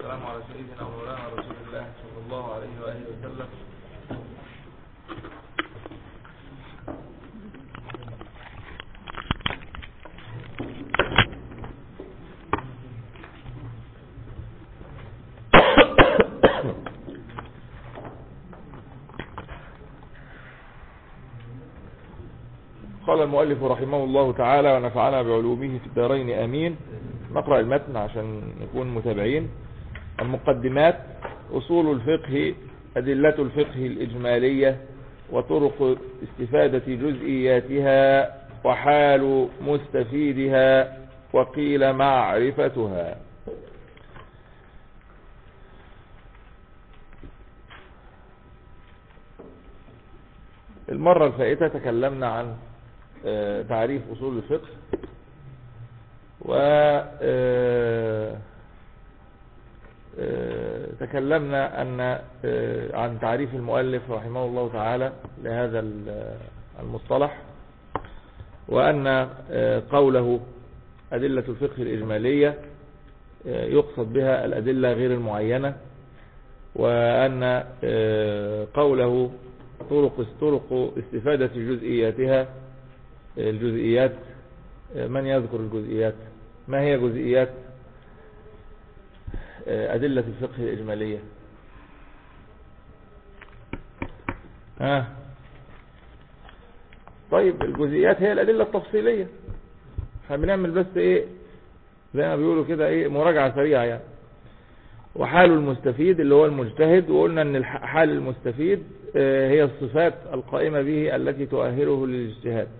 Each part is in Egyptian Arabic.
والسلام على سيدنا ومولانا رسول الله صلى الله عليه وآله وسلم قال المؤلف رحمه الله تعالى ونفعنا بعلومه في الدارين امين نقرأ المتن عشان نكون متابعين المقدمات اصول الفقه ادلة الفقه الاجمالية وطرق استفادة جزئياتها وحال مستفيدها وقيل معرفتها المرة الفائتة تكلمنا عن آه، تعريف أصول الفقه و آه، آه، تكلمنا أن عن تعريف المؤلف رحمه الله تعالى لهذا المصطلح وأن قوله أدلة الفقه الإجمالية يقصد بها الأدلة غير المعينة وأن قوله طرق طرق استفادة جزئياتها الجزئيات من يذكر الجزئيات ما هي جزئيات أدلة الفقه الإجمالية ها طيب الجزئيات هي الأدلة التفصيلية احنا بنعمل بس ايه زي ما بيقولوا كده ايه مراجعة سريعة يعني وحال المستفيد اللي هو المجتهد وقلنا ان حال المستفيد هي الصفات القائمة به التي تؤهله للاجتهاد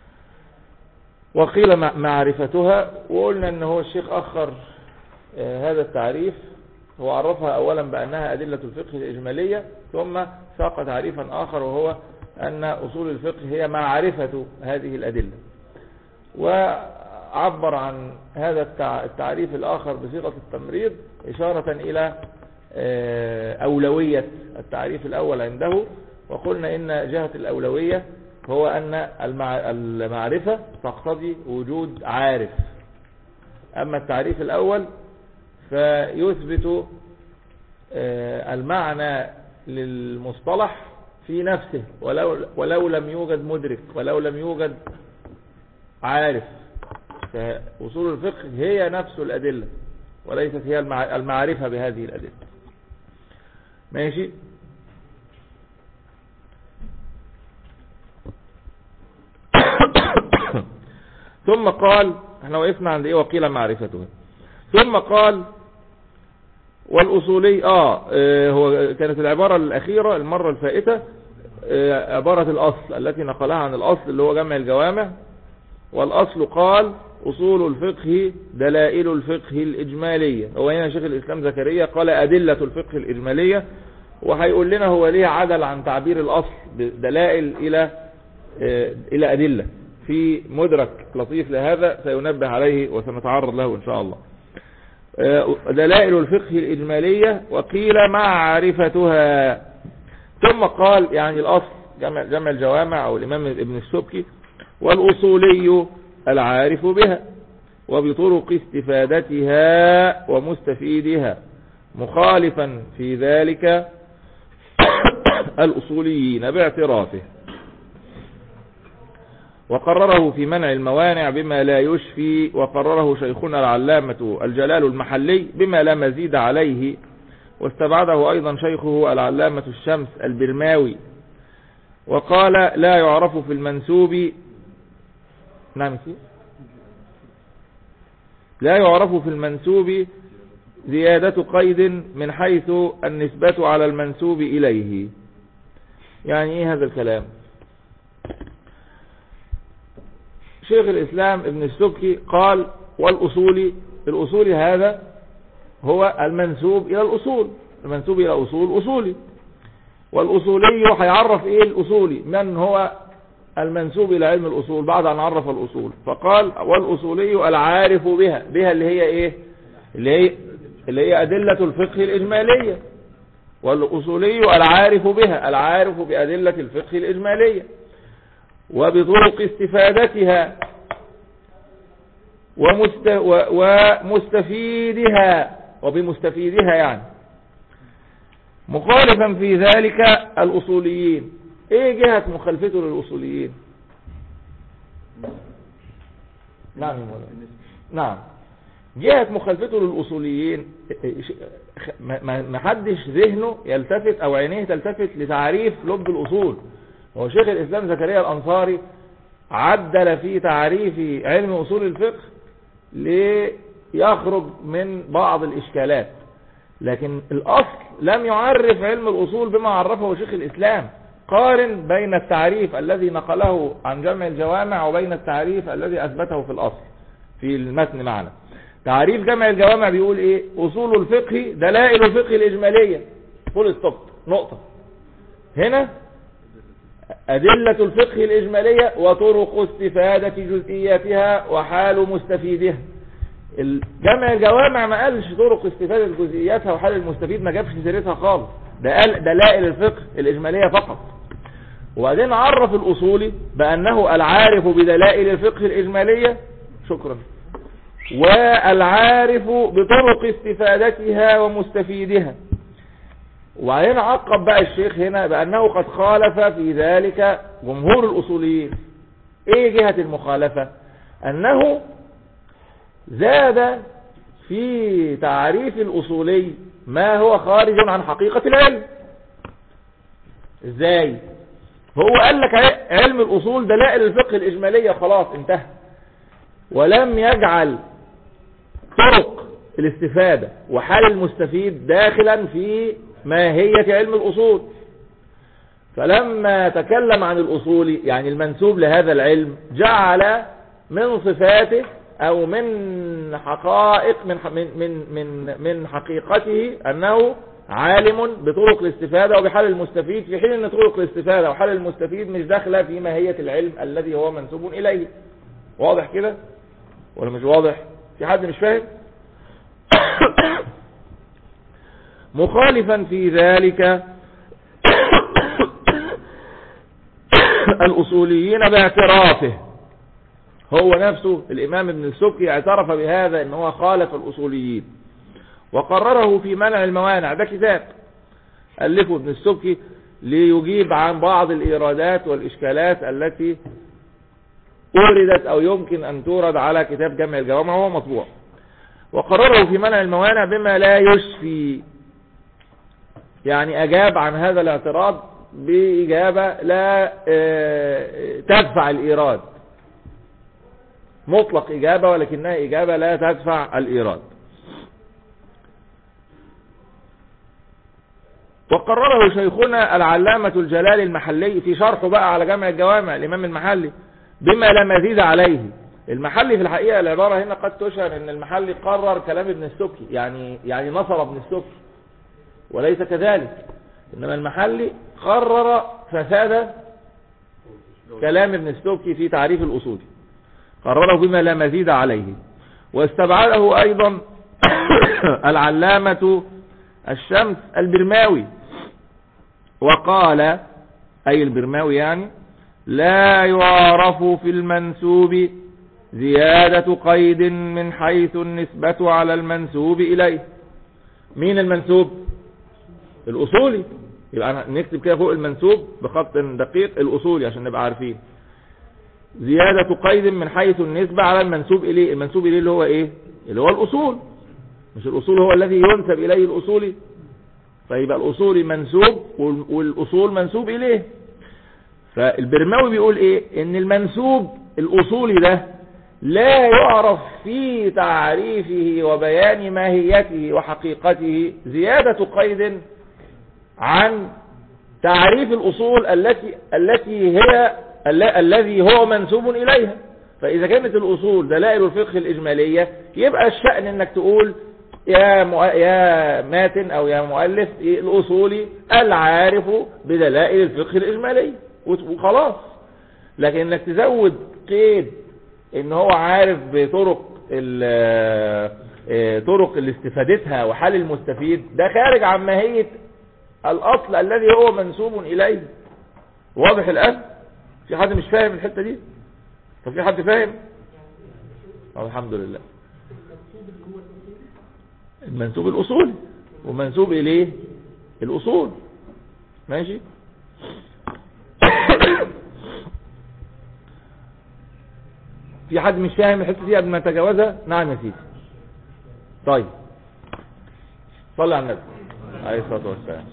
وقيل معرفتها وقلنا ان هو الشيخ اخر هذا التعريف هو عرفها اولا بانها ادلة الفقه الاجمالية ثم ساق تعريفا اخر وهو ان اصول الفقه هي معرفة هذه الادلة وعبر عن هذا التعريف الاخر بصيغة التمريض اشارة الى اولوية التعريف الاول عنده وقلنا ان جهة الاولوية هو أن المعرفة تقتضي وجود عارف أما التعريف الأول فيثبت المعنى للمصطلح في نفسه ولو, ولو لم يوجد مدرك ولو لم يوجد عارف فأصول الفقه هي نفس الأدلة وليست هي المعرفة بهذه الأدلة ماشي ثم قال احنا وقفنا عند ايه وقيل معرفته ثم قال والاصولي اه, اه هو كانت العبارة الاخيرة المرة الفائتة اه عبارة الاصل التي نقلها عن الاصل اللي هو جمع الجوامع والاصل قال اصول الفقه دلائل الفقه الاجمالية هو هنا شيخ الاسلام زكريا قال ادلة الفقه الاجمالية وهيقول لنا هو ليه عدل عن تعبير الاصل دلائل الى اه الى ادله في مدرك لطيف لهذا سينبه عليه وسنتعرض له إن شاء الله دلائل الفقه الإجمالية وقيل معرفتها ثم قال يعني الأصل جمع, جمع الجوامع أو الإمام ابن السبكي والأصولي العارف بها وبطرق استفادتها ومستفيدها مخالفا في ذلك الأصوليين باعترافه وقرره في منع الموانع بما لا يشفي وقرره شيخنا العلامة الجلال المحلي بما لا مزيد عليه واستبعده أيضا شيخه العلامة الشمس البرماوي وقال لا يعرف في المنسوب نعم لا يعرف في المنسوب زيادة قيد من حيث النسبة على المنسوب إليه يعني ايه هذا الكلام شيخ الإسلام ابن السبكي قال والأصول الأصول هذا هو المنسوب إلى الأصول المنسوب إلى أصول أصولي والأصولي هيعرف إيه الأصولي من هو المنسوب إلى علم الأصول بعد أن عرف الأصول فقال والأصولي العارف بها بها اللي هي إيه اللي هي, اللي هي أدلة الفقه الإجمالية والأصولي العارف بها العارف بأدلة الفقه الإجمالية وبطرق استفادتها ومست ومستفيدها وبمستفيدها يعني مخالفا في ذلك الأصوليين ايه جهة مخالفته للأصوليين نعم يا مولانا. نعم جهة مخالفته للأصوليين ما- ما ما حدش ذهنه يلتفت أو عينيه تلتفت لتعريف لب الأصول هو شيخ الإسلام زكريا الأنصاري عدل في تعريف علم أصول الفقه ليخرج من بعض الإشكالات لكن الأصل لم يعرف علم الأصول بما عرفه شيخ الإسلام قارن بين التعريف الذي نقله عن جمع الجوامع وبين التعريف الذي أثبته في الأصل في المتن معنا تعريف جمع الجوامع بيقول ايه اصول الفقه دلائل الفقه الاجمالية فول ستوب نقطة هنا ادلة الفقه الاجمالية وطرق استفادة جزئياتها وحال مستفيدها جمع الجوامع ما قالش طرق استفادة جزئياتها وحال المستفيد ما جابش سيرتها خالص ده قال دلائل الفقه الاجمالية فقط وبعدين عرف الاصولي بانه العارف بدلائل الفقه الاجمالية شكرا والعارف بطرق استفادتها ومستفيدها وبعدين عقب بقى الشيخ هنا بأنه قد خالف في ذلك جمهور الأصوليين ايه جهة المخالفة أنه زاد في تعريف الأصولي ما هو خارج عن حقيقة العلم ازاي هو قال لك علم الأصول دلائل الفقه الإجمالية خلاص انتهى ولم يجعل طرق الاستفادة وحال المستفيد داخلا في ماهية علم الأصول فلما تكلم عن الأصول يعني المنسوب لهذا العلم جعل من صفاته أو من حقائق من من من من حقيقته أنه عالم بطرق الاستفادة وبحال المستفيد في حين أن طرق الاستفادة وحال المستفيد مش داخلة في ماهية العلم الذي هو منسوب إليه واضح كده ولا مش واضح في حد مش فاهم مخالفا في ذلك الأصوليين باعترافه هو نفسه الإمام ابن السبكي اعترف بهذا ان هو خالف الأصوليين وقرره في منع الموانع ده كتاب ألفه ابن السبكي ليجيب عن بعض الإيرادات والإشكالات التي أوردت أو يمكن أن تورد على كتاب جمع الجوامع وهو مطبوع وقرره في منع الموانع بما لا يشفي يعني أجاب عن هذا الاعتراض بإجابة لا تدفع الإيراد مطلق إجابة ولكنها إجابة لا تدفع الإيراد وقرره شيخنا العلامة الجلال المحلي في شرحه بقى على جمع الجوامع الإمام المحلي بما لا مزيد عليه المحلي في الحقيقة العبارة هنا قد تشعر ان المحلي قرر كلام ابن السبكي يعني يعني نصر ابن السبكي وليس كذلك انما المحلي قرر فساد كلام ابن السبكي في تعريف الاصول قرره بما لا مزيد عليه واستبعده ايضا العلامة الشمس البرماوي وقال اي البرماوي يعني لا يعرف في المنسوب زيادة قيد من حيث النسبة على المنسوب إليه مين المنسوب الأصولي يبقى نكتب كده فوق المنسوب بخط دقيق الأصولي عشان نبقى عارفين زيادة قيد من حيث النسبة على المنسوب إليه المنسوب إليه اللي هو إيه اللي هو الأصول مش الأصول هو الذي ينسب إليه الأصولي فيبقى الأصولي منسوب والأصول منسوب إليه فالبرماوي بيقول ايه ان المنسوب الاصولي ده لا يعرف في تعريفه وبيان ماهيته وحقيقته زيادة قيد عن تعريف الاصول التي التي هي الذي هو منسوب اليها فاذا كانت الاصول دلائل الفقه الاجمالية يبقى الشأن انك تقول يا مؤ... يا ماتن او يا مؤلف الاصولي العارف بدلائل الفقه الاجماليه وخلاص لكن انك تزود قيد ان هو عارف بطرق طرق اللي استفادتها وحال المستفيد ده خارج عن ماهية الاصل الذي هو منسوب اليه واضح الان في حد مش فاهم الحتة دي طب في حد فاهم الحمد لله المنسوب الأصولي ومنسوب إليه الأصول ماشي في حد مش فاهم الحته دي قبل ما نتجاوزها نعم يا سيدي طيب صلى على النبي عليه الصلاه والسلام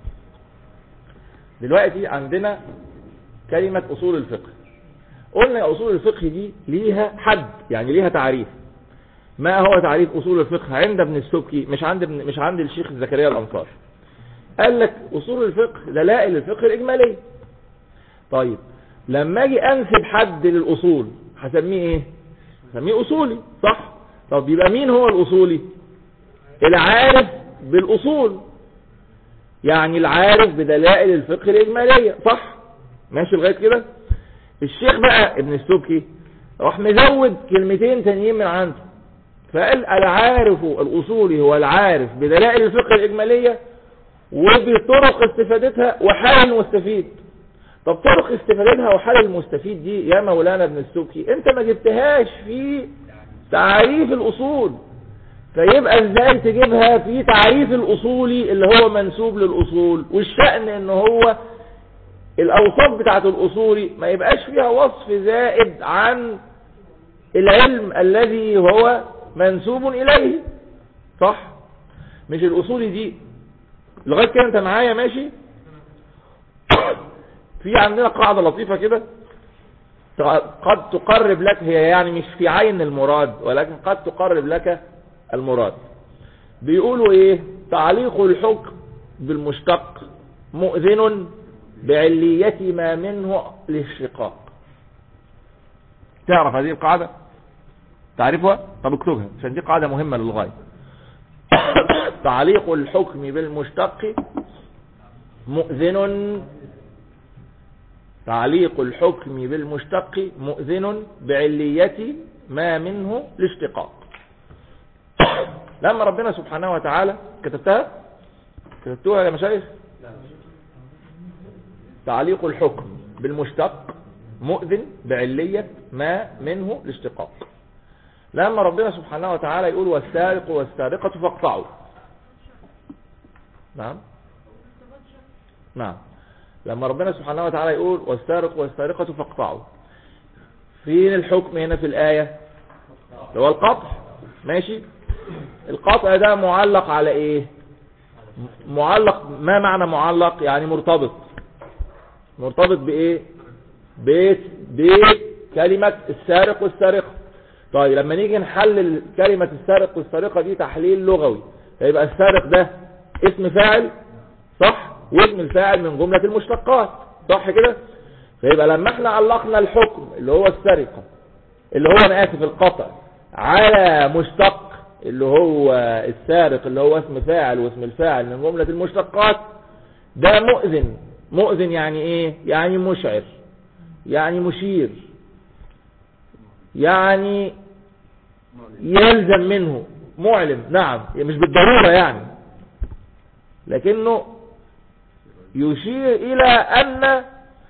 دلوقتي عندنا كلمه اصول الفقه قلنا يا اصول الفقه دي ليها حد يعني ليها تعريف ما هو تعريف اصول الفقه عند ابن السبكي مش عند ابن مش عند الشيخ زكريا الانصار قال لك اصول الفقه دلائل الفقه الاجماليه طيب لما اجي انسب حد للاصول هسميه ايه هسميه اصولي صح طب يبقى مين هو الاصولي العارف بالاصول يعني العارف بدلائل الفقه الاجماليه صح ماشي لغايه كده الشيخ بقى ابن السبكي راح مزود كلمتين تانيين من عنده فقال العارف الاصولي هو العارف بدلائل الفقه الاجماليه وبطرق استفادتها وحال المستفيد طب طرق استفادتها وحال المستفيد دي يا مولانا ابن السبكي انت ما جبتهاش في تعريف الاصول فيبقى ازاي تجيبها في تعريف الاصولي اللي هو منسوب للاصول والشأن ان هو الاوصاف بتاعت الاصولي ما يبقاش فيها وصف زائد عن العلم الذي هو منسوب اليه صح مش الاصولي دي لغايه كده انت معايا ماشي في عندنا قاعده لطيفه كده قد تقرب لك هي يعني مش في عين المراد ولكن قد تقرب لك المراد بيقولوا ايه تعليق الحكم بالمشتق مؤذن بعلية ما منه للشقاق تعرف هذه القاعدة تعرفها طب اكتبها عشان دي قاعدة مهمة للغاية تعليق الحكم بالمشتق مؤذن تعليق الحكم بالمشتق مؤذن بعلية ما منه الاشتقاق لما ربنا سبحانه وتعالى كتبتها كتبتوها يا مشايخ تعليق الحكم بالمشتق مؤذن بعلية ما منه الاشتقاق لما ربنا سبحانه وتعالى يقول والسارق والسارقة فاقطعوا نعم نعم لما ربنا سبحانه وتعالى يقول والسارق والسارقة فاقطعوا فين الحكم هنا في الآية هو القطع ماشي القطع ده معلق على ايه معلق ما معنى معلق يعني مرتبط مرتبط بايه بيت بكلمة السارق والسارقة طيب لما نيجي نحلل كلمة السارق والسارقة دي تحليل لغوي فيبقى السارق ده اسم فاعل صح واسم الفاعل من جملة المشتقات صح كده فيبقى لما احنا علقنا الحكم اللي هو السرقة اللي هو انا اسف القطع على مشتق اللي هو السارق اللي هو اسم فاعل واسم الفاعل من جملة المشتقات ده مؤذن مؤذن يعني ايه يعني مشعر يعني مشير يعني يلزم منه معلم نعم مش بالضرورة يعني لكنه يشير إلى أن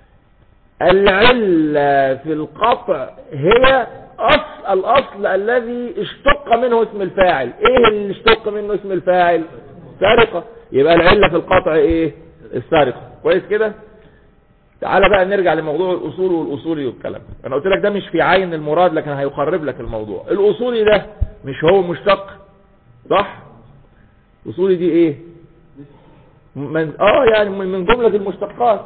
العلة في القطع هي أصل الأصل الذي اشتق منه اسم الفاعل إيه اللي اشتق منه اسم الفاعل سرقة يبقى العلة في القطع إيه السرقة كويس كده تعالى بقى نرجع لموضوع الأصول والأصولي والكلام أنا قلت لك ده مش في عين المراد لكن هيقرب لك الموضوع الأصولي ده مش هو مشتق صح أصولي دي إيه من اه يعني من جملة المشتقات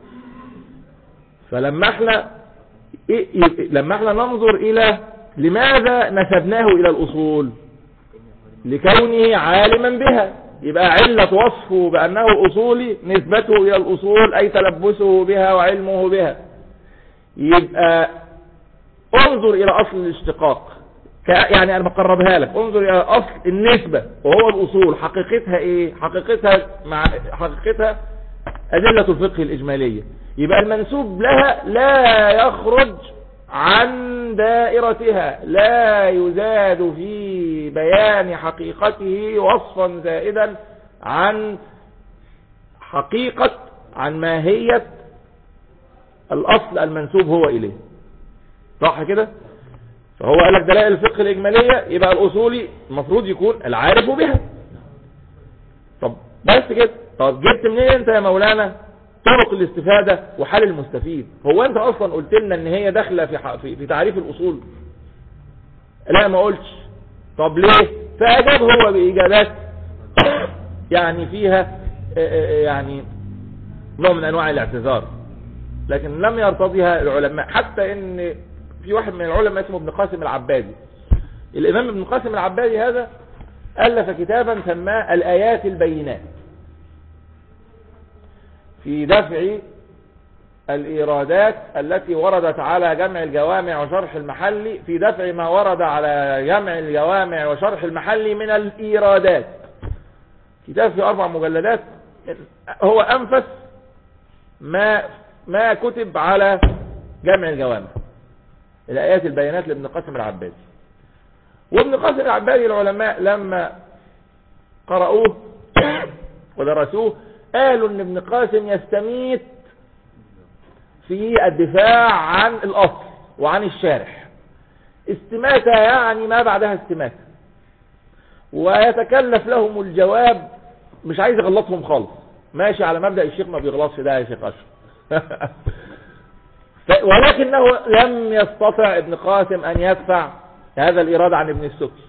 فلما احنا إيه إيه لما احنا ننظر الى لماذا نسبناه الى الاصول لكونه عالما بها يبقى علة وصفه بانه اصولي نسبته الى الاصول اي تلبسه بها وعلمه بها يبقى انظر الى اصل الاشتقاق يعني انا بقربها لك انظر الى اصل النسبة وهو الاصول حقيقتها ايه حقيقتها مع حقيقتها ادلة الفقه الاجمالية يبقى المنسوب لها لا يخرج عن دائرتها لا يزاد في بيان حقيقته وصفا زائدا عن حقيقة عن ماهية الاصل المنسوب هو اليه صح كده فهو قال لك دلائل الفقه الإجمالية يبقى الأصولي المفروض يكون العارف بها طب بس كده طب جبت منين انت يا مولانا طرق الاستفادة وحال المستفيد هو انت اصلا قلت لنا ان هي داخله في, ح- في في تعريف الاصول لا ما قلتش طب ليه فاجاب هو باجابات يعني فيها آه، آه، يعني نوع من انواع الاعتذار لكن لم يرتضيها العلماء حتى ان في واحد من العلماء اسمه ابن قاسم العبادي الامام ابن قاسم العبادي هذا الف كتابا سماه الايات البينات في دفع الإيرادات التي وردت على جمع الجوامع وشرح المحل في دفع ما ورد على جمع الجوامع وشرح المحل من الإيرادات كتاب في أربع مجلدات هو أنفس ما ما كتب على جمع الجوامع الآيات البيانات لابن قاسم العبادي وابن قاسم العبادي العلماء لما قرأوه ودرسوه قالوا ان ابن قاسم يستميت في الدفاع عن الأصل وعن الشارح استماتة يعني ما بعدها استماتة ويتكلف لهم الجواب مش عايز يغلطهم خالص ماشي على مبدأ الشيخ ما بيغلطش ده يا شيخ أشرف ف- ولكنه لم يستطع ابن قاسم أن يدفع هذا الإرادة عن ابن السكي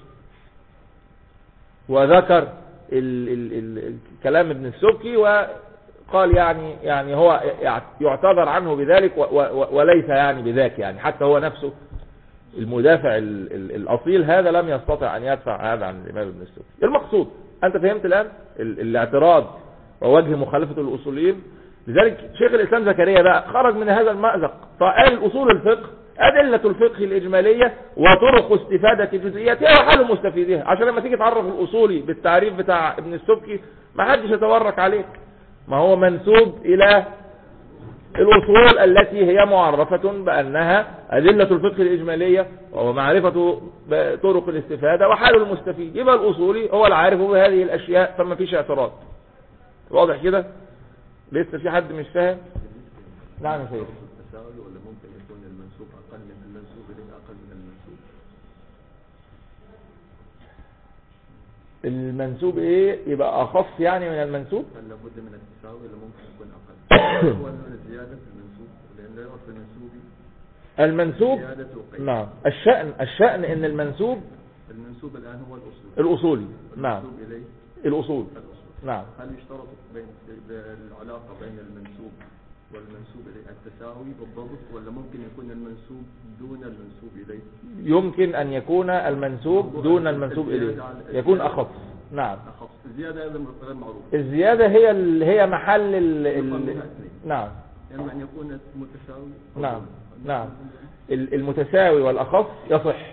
وذكر ال ال ال كلام ابن السبكي وقال يعني يعني هو يعتذر عنه بذلك و- و- وليس يعني بذاك يعني حتى هو نفسه المدافع ال- ال- الأصيل هذا لم يستطع أن يدفع هذا عن الإمام ابن السبكي المقصود أنت فهمت الآن ال- الاعتراض ووجه مخالفة الأصوليين لذلك شيخ الإسلام زكريا بقى خرج من هذا المأزق فقال أصول الفقه أدلة الفقه الإجمالية وطرق استفادة جزئياتها وحال مستفيدها عشان لما تيجي تعرف الأصولي بالتعريف بتاع ابن السبكي ما حدش يتورك عليك ما هو منسوب إلى الأصول التي هي معرفة بأنها أدلة الفقه الإجمالية ومعرفة طرق الاستفادة وحال المستفيد يبقى الأصولي هو العارف بهذه الأشياء فما فيش اعتراض واضح كده لسه في حد مش فاهم نعم يا سيدي التساوي ولا ممكن يكون المنسوب أقل من المنسوب إليه أقل من المنسوب المنسوب ايه يبقى اخف يعني من المنسوب هل لابد من التساوي ولا ممكن يكون أقل هو من الزيادة في المنسوب لأن لا يعرف المنسوب المنسوب زيادة وقيد نعم الشأن الشأن ان المنسوب المنسوب الآن هو الأصول الاصولي نعم المنسوب إليه الاصول الأصول نعم هل يشترط بين العلاقة بين المنسوب والمنسوب إليه التساوي بالضبط ولا ممكن يكون المنسوب دون المنسوب إليه يمكن ان يكون المنسوب دون المنسوب اليه يكون اخف نعم أخص الزيادة هذا غير معروف الزيادة هي ال... هي محل ال... يقام ال... بها اثنين. نعم إما أن يكون متساوي أو نعم دون. نعم ال- المتساوي والأخف يصح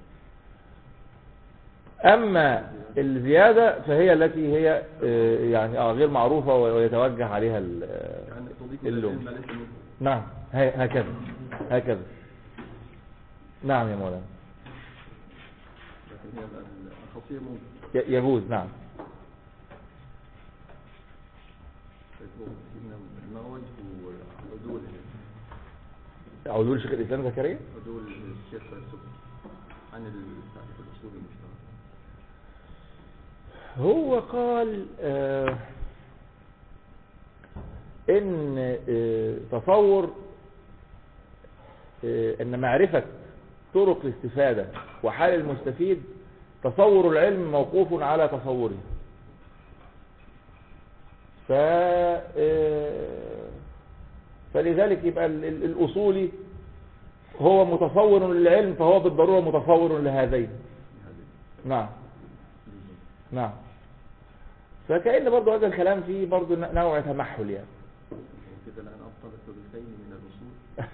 أما الزيادة فهي التي هي آه، يعني آه غير معروفة ويتوجه عليها ال- آه، يعني تضيف اللوم. العلم ليس منه. نعم هي- هكذا هكذا نعم يا مولانا لكن هي الخاصية ممكن ي- يجوز نعم فينا ما وجه عدول عدول شيخ الإسلام زكريا عدول الشيخ السبكي عن التعريف الأصولي المشترك هو قال آه ان آه تصور آه ان معرفة طرق الاستفادة وحال المستفيد تصور العلم موقوف على تصوره ف آه، فلذلك يبقى ال- ال- الأصولي هو متصور للعلم فهو بالضرورة متصور لهذين نعم نعم فكأن برضو هذا الكلام فيه برضو نوع تمحل يعني وكذا الآن أبطل الثلثين من الأصول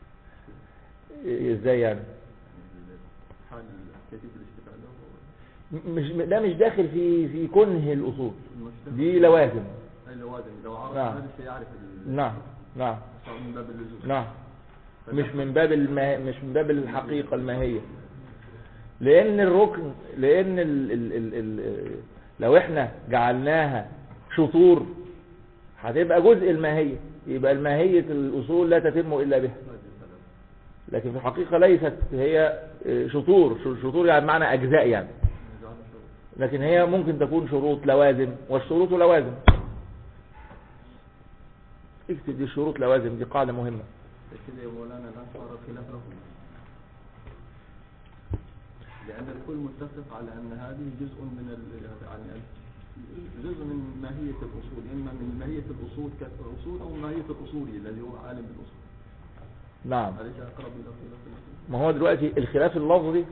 ازاي يعني حال كيفية الاستفادة م- مش ده مش داخل في في كنه الأصول المشترك دي لوازم أي لوازم لو عرف نعم. هذا سيعرف ال- نعم نعم صار من باب اللزوم نعم مش من باب المه... مش من باب الحقيقة الماهية لأن الركن لأن ال... ال... ال... ال... لو احنا جعلناها شطور هتبقى جزء الماهية يبقى الماهية الأصول لا تتم إلا بها لكن في الحقيقة ليست هي آه، شطور شطور يعني معنى أجزاء يعني نجعل شروط. لكن هي ممكن تكون شروط لوازم والشروط لوازم اكتب دي شروط لوازم دي قاعدة مهمة كده يا مولانا الآن صار خلاف له لأن الكل متفق على أن هذه جزء من ال... يعني ال- جزء من ماهية الأصول إما من ماهية الأصول كالأصول أو ماهية الأصولي الذي هو عالم بالأصول نعم أليس أقرب إلى خلاف الأصول ما هو دلوقتي الخلاف اللفظي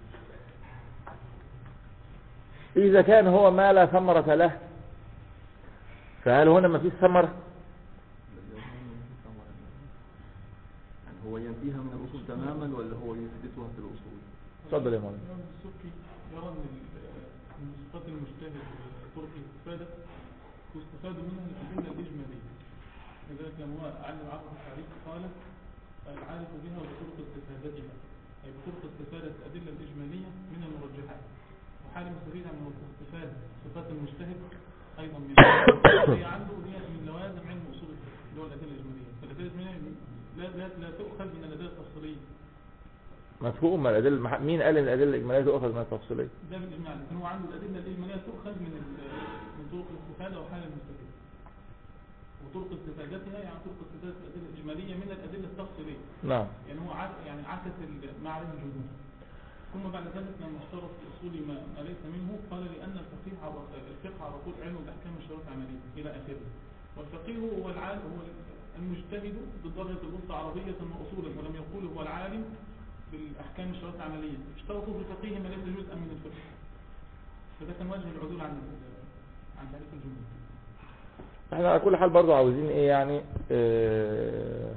إذا كان هو ما لا ثمرة له فهل هنا ما فيش ثمرة الذي هو ينفي ثمرة. يعني هو ينفيها من الأصول تماما ولا هو يثبتها في الأصول اتفضل يا مولانا الإمام السبكي يرى أن ال- من صفات المجتهد طرق الاستفادة واستفاد منها الأدلة الإجمالية لذلك لما هو علم عقد التعريف قال العارف بها وطرق استفادتها أي بطرق استفادة الأدلة الإجمالية من المرجحات وحال مستفيد من استفاد صفات المجتهد أيضا من هي عنده هي من لوازم علم أصول الفقه اللي هو الأدلة الإجمالية فالأدلة الإجمالية لا, لا, لا تؤخذ من الأدلة التفصيلية مفهوم الأدلة المح... مين قال ان الأدلة الإجمالية تؤخذ من التفصيلية ده بالإجماع لكن هو عنده الأدلة الإجمالية تؤخذ من ال- من طرق الاستفادة وحال المستفيد وطرق استفادتها يعني طرق استفادة الأدلة الإجمالية من الأدلة التفصيلية نعم يعني هو عك يعني عكس ال- ما عليه الجمهور ثم بعد ذلك لما اشترط في الأصول ما ما ليس منه قال لأن الفقيه على الفقه على طول علم بأحكام الشرائع العملية إلى آخره والفقيه هو العالم هو المجتهد بالدرجة الوسطى عربية وأصولا ولم يقول هو العالم بالأحكام الشرائع العملية اشترطوا في الفقيه ما ليس جزءا من الفقه فده كان وجه العدول عن عن تعريف الجمهور احنا على كل حال برضو عاوزين ايه يعني اه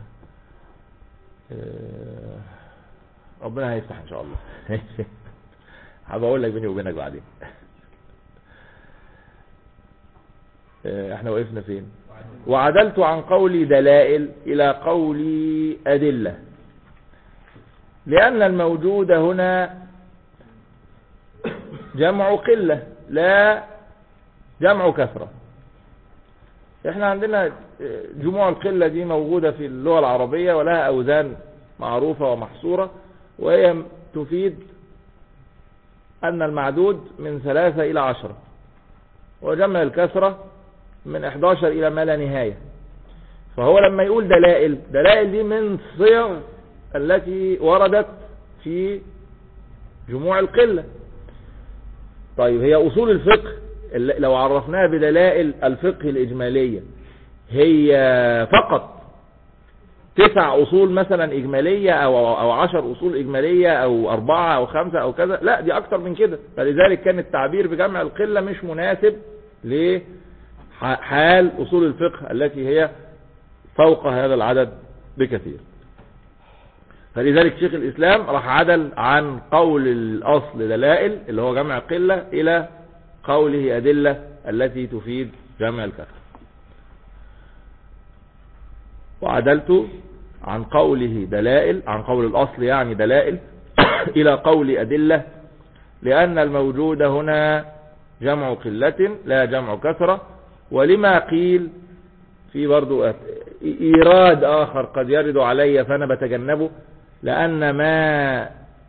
اه ربنا هيفتح ان شاء الله هبقى اقول لك بيني وبينك بعدين اه احنا وقفنا فين وعدلت عن قولي دلائل الى قولي ادله لان الموجود هنا جمع قله لا جمع كثره احنا عندنا جموع القلة دي موجودة في اللغة العربية ولها أوزان معروفة ومحصورة وهي تفيد أن المعدود من ثلاثة إلى عشرة وجمع الكسرة من 11 إلى ما لا نهاية فهو لما يقول دلائل دلائل دي من صيغ التي وردت في جموع القلة طيب هي أصول الفقه اللي- لو عرفناها بدلائل الفقه الإجمالية هي فقط تسع أصول مثلا إجمالية أو, أو عشر أصول إجمالية أو أربعة أو خمسة أو كذا لا دي أكتر من كده فلذلك كان التعبير بجمع القلة مش مناسب لحال أصول الفقه التي هي فوق هذا العدد بكثير فلذلك شيخ الإسلام راح عدل عن قول الأصل دلائل اللي هو جمع قلة إلى قوله أدلة التي تفيد جمع الكسر وعدلت عن قوله دلائل عن قول الأصل يعني دلائل إلى قول أدلة لأن الموجود هنا جمع قلة لا جمع كثرة ولما قيل في برضو إيراد آخر قد يرد علي فأنا بتجنبه لأن ما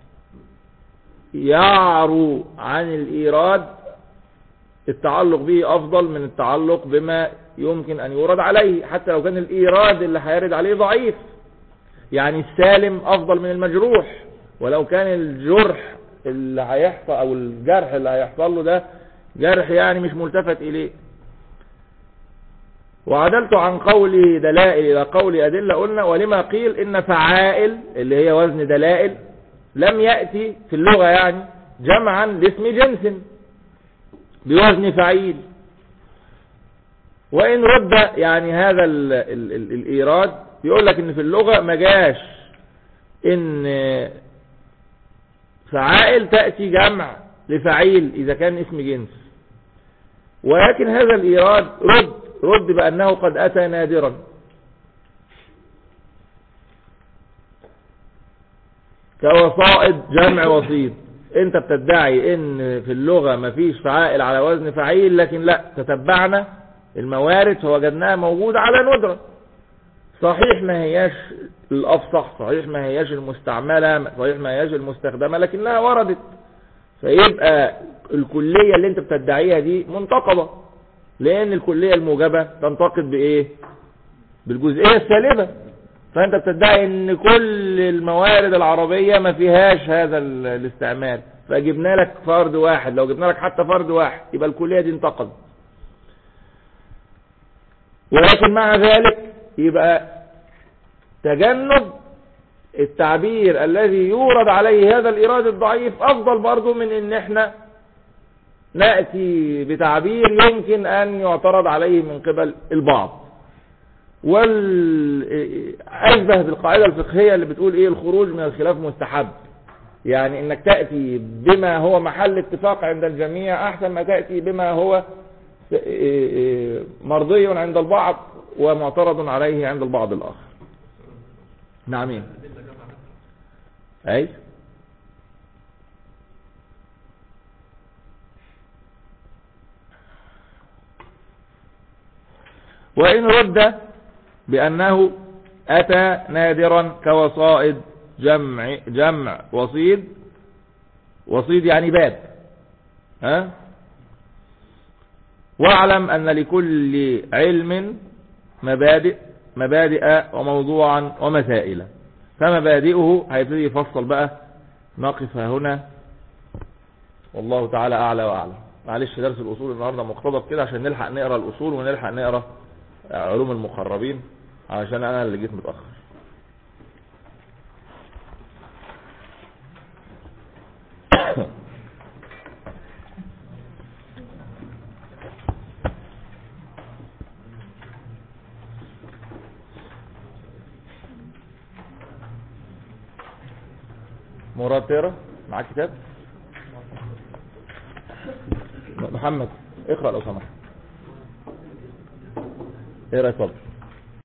يعرو عن الإيراد التعلق به أفضل من التعلق بما يمكن أن يورد عليه حتى لو كان الإيراد اللي هيرد عليه ضعيف يعني السالم أفضل من المجروح ولو كان الجرح اللي هيحصل أو الجرح اللي هيحصل له ده جرح يعني مش ملتفت إليه وعدلت عن قوله دلائل إلى قول أدلة قلنا ولما قيل إن فعائل اللي هي وزن دلائل لم يأتي في اللغة يعني جمعا لاسم جنس بوزن فعيل وإن رد يعني هذا ال ال ال الإيراد يقول لك إن في اللغة ما جاش إن فعائل تأتي جمع لفعيل إذا كان اسم جنس ولكن هذا الإيراد رد رد بأنه قد أتى نادرا كوسائد جمع وسيط انت بتدعي ان في اللغة مفيش فعائل على وزن فعيل لكن لا تتبعنا الموارد فوجدناها موجودة على ندرة صحيح ما هياش الافصح صحيح ما هياش المستعملة صحيح ما هياش المستخدمة لكنها وردت فيبقى الكلية اللي انت بتدعيها دي منتقبة لان الكلية الموجبة تنتقد بايه بالجزئية السالبة فانت بتدعي ان كل الموارد العربية ما فيهاش هذا ال- الاستعمال فجبنا لك فرد واحد لو جبنا لك حتى فرد واحد يبقى الكلية دي انتقدت ولكن مع ذلك يبقى تجنب التعبير الذي يورد عليه هذا الإيراد الضعيف أفضل برضو من ان احنا نأتي بتعبير يمكن أن يعترض عليه من قبل البعض والأشبه بالقاعدة الفقهية اللي بتقول ايه الخروج من الخلاف مستحب يعني انك تأتي بما هو محل اتفاق عند الجميع احسن ما تأتي بما هو مرضي عند البعض ومعترض عليه عند البعض الآخر نعم ايه اي وإن رد بأنه أتى نادرا كوصائد جمع جمع وصيد وصيد يعني باب ها واعلم أن لكل علم مبادئ مبادئ وموضوعا ومسائل فمبادئه هيبتدي يفصل بقى نقف هنا والله تعالى أعلى وأعلم معلش درس الأصول النهاردة مقتضب كده عشان نلحق نقرأ الأصول ونلحق نقرأ علوم المقربين علشان أنا اللي جيت متأخر مراد تقرا معاك كتاب محمد اقرا لو سمحت اقرا اتفضل